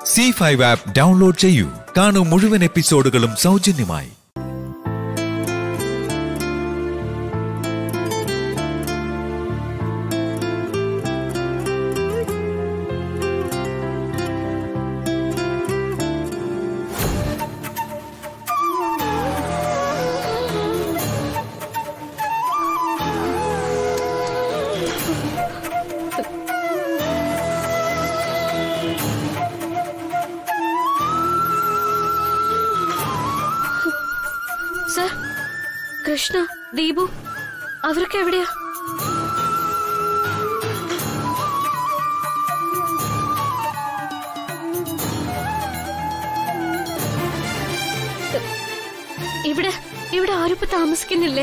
C five app download ചെയ്യൂ കാണൂ മുഴുവൻ എപ്പിസോഡുകളും സൗജന്യമായി സർ കൃഷ്ണ ദീപു അവരൊക്കെ എവിടെയാ ഇവിടെ ഇവിടെ ആരും ഇപ്പൊ താമസിക്കുന്നില്ലേ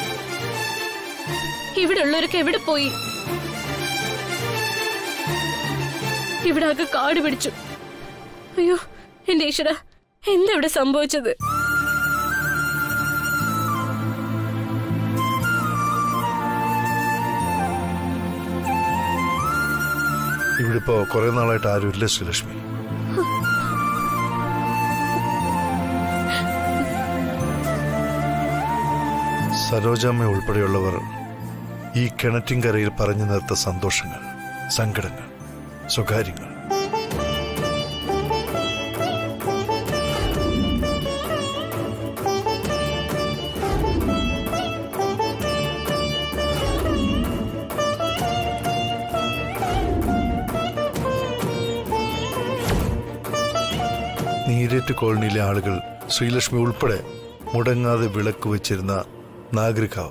ഇവിടെ ഉള്ളവരൊക്കെ എവിടെ പോയി ഇവിടെ ആകെ കാട് പിടിച്ചു അയ്യോ എന്റെ ഈശ്വര എന്താ ഇവിടെ സംഭവിച്ചത് ഇവിടെ ഇപ്പോ കുറെ നാളായിട്ട് ആരും ഇല്ല ശ്രീലക്ഷ്മി സരോജാമ്മ ഉൾപ്പെടെയുള്ളവർ ഈ കിണറ്റിൻകരയിൽ പറഞ്ഞു നിർത്ത സന്തോഷങ്ങൾ സങ്കടങ്ങൾ സ്വകാര്യങ്ങൾ നീരേറ്റ് കോളനിയിലെ ആളുകൾ ശ്രീലക്ഷ്മി ഉൾപ്പെടെ മുടങ്ങാതെ വിളക്ക് വെച്ചിരുന്ന നാഗരികാവ്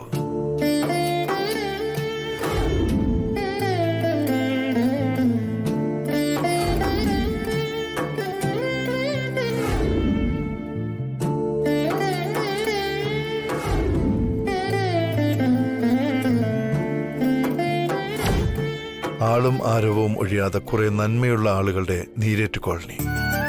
ആളും ആരവവും ഒഴിയാതെ കുറെ നന്മയുള്ള ആളുകളുടെ നീരേറ്റ് കോളനി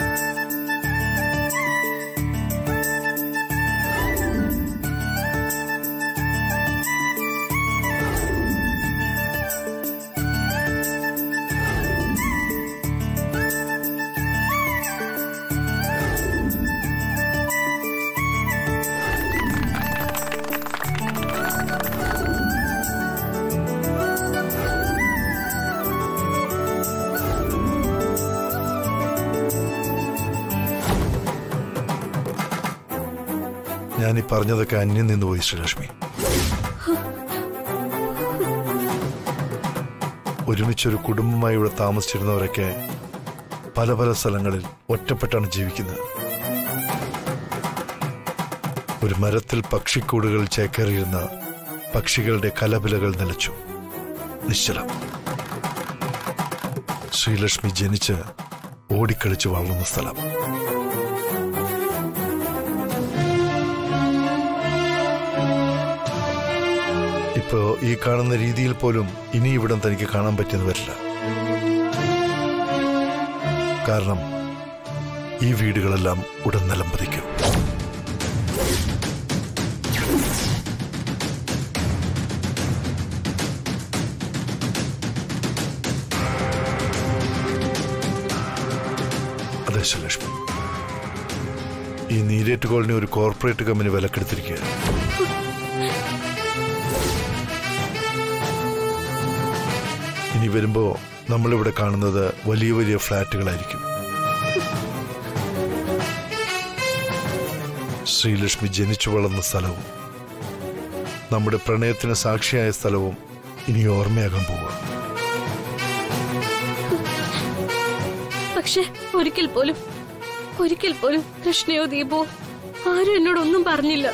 ഞാൻ ഈ പറഞ്ഞതൊക്കെ അന്യം നിന്ന് പോയി ശ്രീലക്ഷ്മി ഒരുമിച്ചൊരു കുടുംബമായി ഇവിടെ താമസിച്ചിരുന്നവരൊക്കെ പല പല സ്ഥലങ്ങളിൽ ഒറ്റപ്പെട്ടാണ് ജീവിക്കുന്നത് ഒരു മരത്തിൽ പക്ഷിക്കൂടുകൾ ചേക്കേറിയിരുന്ന പക്ഷികളുടെ കലപിലകൾ നിലച്ചു നിശ്ചലം ശ്രീലക്ഷ്മി ജനിച്ച് ഓടിക്കളിച്ച് വളർന്ന സ്ഥലം ഇപ്പോ ഈ കാണുന്ന രീതിയിൽ പോലും ഇനി ഇവിടം തനിക്ക് കാണാൻ പറ്റിയെന്ന് വരില്ല കാരണം ഈ വീടുകളെല്ലാം ഉടൻ നിലം പതിക്കും അതെ ശ്രീലക്ഷ്മി ഈ നീരേറ്റ് കോളനി ഒരു കോർപ്പറേറ്റ് കമ്പനി വിലക്കെടുത്തിരിക്കുകയാണ് ഇനി വരുമ്പോ നമ്മളിവിടെ കാണുന്നത് വലിയ വലിയ ഫ്ലാറ്റുകളായിരിക്കും ശ്രീലക്ഷ്മി ജനിച്ചു വളർന്ന സ്ഥലവും നമ്മുടെ പ്രണയത്തിന് സാക്ഷിയായ സ്ഥലവും ഇനി ഓർമ്മയാകാൻ പോവുക പക്ഷെ ഒരിക്കൽ പോലും ഒരിക്കൽ പോലും കൃഷ്ണയോ ദീപോ ആരും എന്നോടൊന്നും പറഞ്ഞില്ല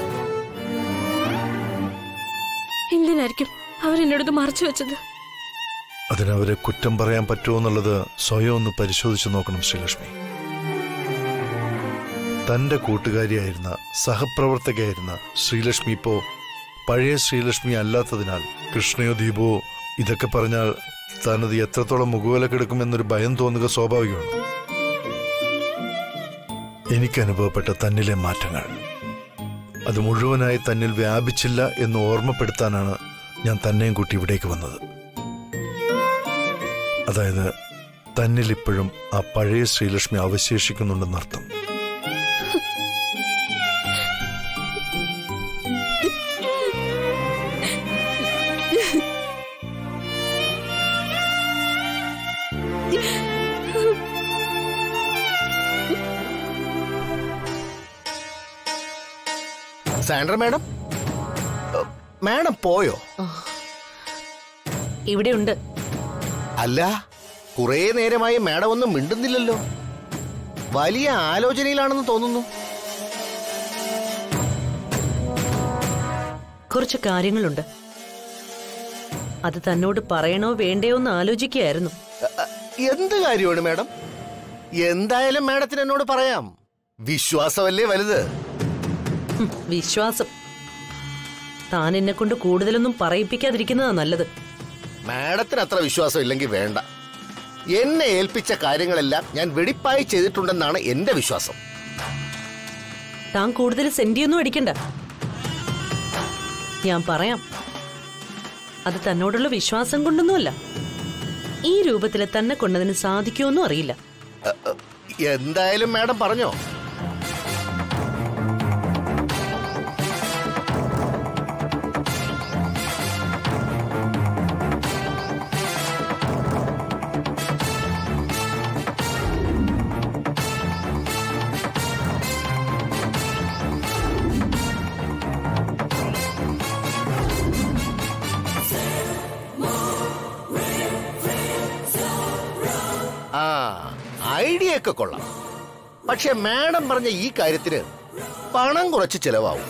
എന്തിനായിരിക്കും അവരെന്നോടത് മറച്ചു വെച്ചത് അതിനവരെ കുറ്റം പറയാൻ പറ്റുമോ എന്നുള്ളത് സ്വയം ഒന്ന് പരിശോധിച്ചു നോക്കണം ശ്രീലക്ഷ്മി തന്റെ കൂട്ടുകാരിയായിരുന്ന സഹപ്രവർത്തകയായിരുന്ന ശ്രീലക്ഷ്മി ഇപ്പോ പഴയ ശ്രീലക്ഷ്മി അല്ലാത്തതിനാൽ കൃഷ്ണയോ ദീപോ ഇതൊക്കെ പറഞ്ഞാൽ താനത് എത്രത്തോളം മുഖവിലക്കെടുക്കുമെന്നൊരു ഭയം തോന്നുക സ്വാഭാവികമാണ് എനിക്ക് അനുഭവപ്പെട്ട തന്നിലെ മാറ്റങ്ങൾ അത് മുഴുവനായി തന്നിൽ വ്യാപിച്ചില്ല എന്ന് ഓർമ്മപ്പെടുത്താനാണ് ഞാൻ തന്നെയും കൂട്ടി ഇവിടേക്ക് വന്നത് അതായത് തന്നിൽ ഇപ്പോഴും ആ പഴയ ശ്രീലക്ഷ്മി അവശേഷിക്കുന്നുണ്ടെന്നർത്ഥം സാൻഡ്ര മാഡം മാഡം പോയോ ഇവിടെയുണ്ട് അല്ല കുറേ നേരമായി മാഡം ഒന്നും മിണ്ടുന്നില്ലല്ലോ വലിയ ആലോചനയിലാണെന്ന് തോന്നുന്നു കുറച്ച് കാര്യങ്ങളുണ്ട് അത് തന്നോട് പറയണോ വേണ്ടയോ എന്ന് ആലോചിക്കുകയായിരുന്നു അ, അ, എന്ത് കാര്യമാണ് മാഡം എന്തായാലും മാഡത്തിന് എന്നോട് പറയാം വിശ്വാസമല്ലേ വലുത് ഹും, വിശ്വാസം താൻ എന്നെ കൊണ്ട് കൂടുതലൊന്നും പറയിപ്പിക്കാതിരിക്കുന്നതാ നല്ലത് മാഡത്തിന് അത്ര വിശ്വാസം ഇല്ലെങ്കിൽ വേണ്ട എന്നെ ഏൽപ്പിച്ച കാര്യങ്ങളെല്ലാം ഞാൻ വെടിപ്പായി ചെയ്തിട്ടുണ്ടെന്നാണ് എന്റെ വിശ്വാസം താൻ കൂടുതൽ സെന്റിയൊന്നും അടിക്കണ്ട ഞാൻ പറയാം അത് തന്നോടുള്ള വിശ്വാസം കൊണ്ടൊന്നുമല്ല ഈ രൂപത്തിൽ തന്നെ കൊണ്ടതിന് സാധിക്കുമെന്നും അറിയില്ല അ, അ, എന്തായാലും മാഡം പറഞ്ഞോ ആ ഐഡിയ ഒക്കെ കൊള്ളാം പക്ഷെ മാഡം പറഞ്ഞ ഈ കാര്യത്തിന് പണം കുറച്ച് ചെലവാവും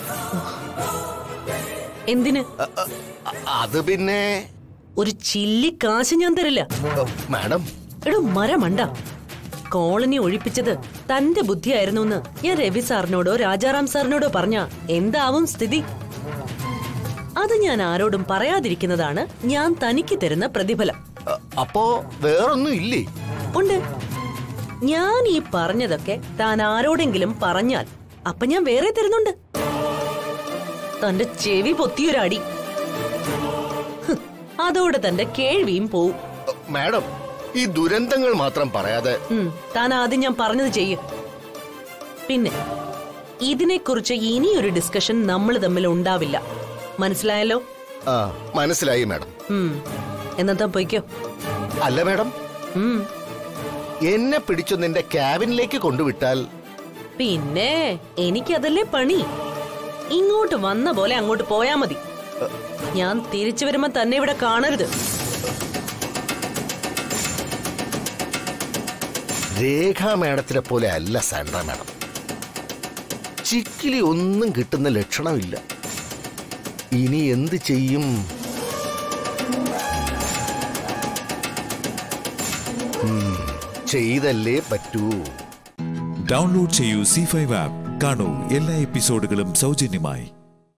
എന്തിന് അ, അ, അ, അത് പിന്നെ ഒരു ചില്ലി കാശ് ഞാൻ തരില്ല അ, മാഡം എടോ മരമണ്ട കോളനി ഒഴിപ്പിച്ചത് തന്റെ ബുദ്ധിയായിരുന്നു എന്ന് ഞാൻ രവി സാറിനോടോ രാജാറാം സാറിനോടോ പറഞ്ഞ എന്താവും സ്ഥിതി അത് ഞാൻ ആരോടും പറയാതിരിക്കുന്നതാണ് ഞാൻ തനിക്ക് തരുന്ന പ്രതിഫലം അ, അപ്പോ വേറൊന്നും ഇല്ലേ ഉണ്ട് ഞാൻ ഈ പറഞ്ഞതൊക്കെ താൻ ആരോടെങ്കിലും പറഞ്ഞാൽ അപ്പൊ ഞാൻ വേറെ തരുന്നുണ്ട് തന്റെ ചെവി പൊത്തിയൊരടി ഹ്, അതോടെ തന്റെ കേൾവിയും പോവും അ, മാഡം ഈ ദുരന്തങ്ങൾ മാത്രം പറയാതെ ഉം, താൻ ആദ്യം ഞാൻ പറഞ്ഞത് ചെയ്യ് പിന്നെ ഇതിനെക്കുറിച്ച് ഇനിയൊരു ഡിസ്കഷൻ നമ്മൾ തമ്മിൽ ഉണ്ടാവില്ല മനസ്സിലായല്ലോ ആ മനസ്സിലായി മാഡം ഉം എന്നാ താൻ പൊയ്ക്കോ അല്ല മാഡം ഉം എന്നെ പിടിച്ചു നിന്റെ ക്യാബിനിലേക്ക് കൊണ്ടുവിട്ടാൽ പിന്നെ എനിക്കതല്ലേ പണി ഇങ്ങോട്ട് വന്ന പോലെ അങ്ങോട്ട് പോയാ മതി ഞാൻ തിരിച്ചു വരുമ്പോ തന്നെ ഇവിടെ കാണരുത് രേഖാ മാഡത്തിനെ പോലെ അല്ല സാൻഡ്ര മാഡം ചിക്കിലി ഒന്നും കിട്ടുന്ന ലക്ഷണമില്ല ഇനി എന്ത് ചെയ്യും ഉം, ചെയ്തല്ലേ പറ്റൂ ഡൗൺലോഡ് ചെയ്യൂ സി ഫൈവ് ആപ്പ് കാണൂ എല്ലാ എപ്പിസോഡുകളും സൗജന്യമായി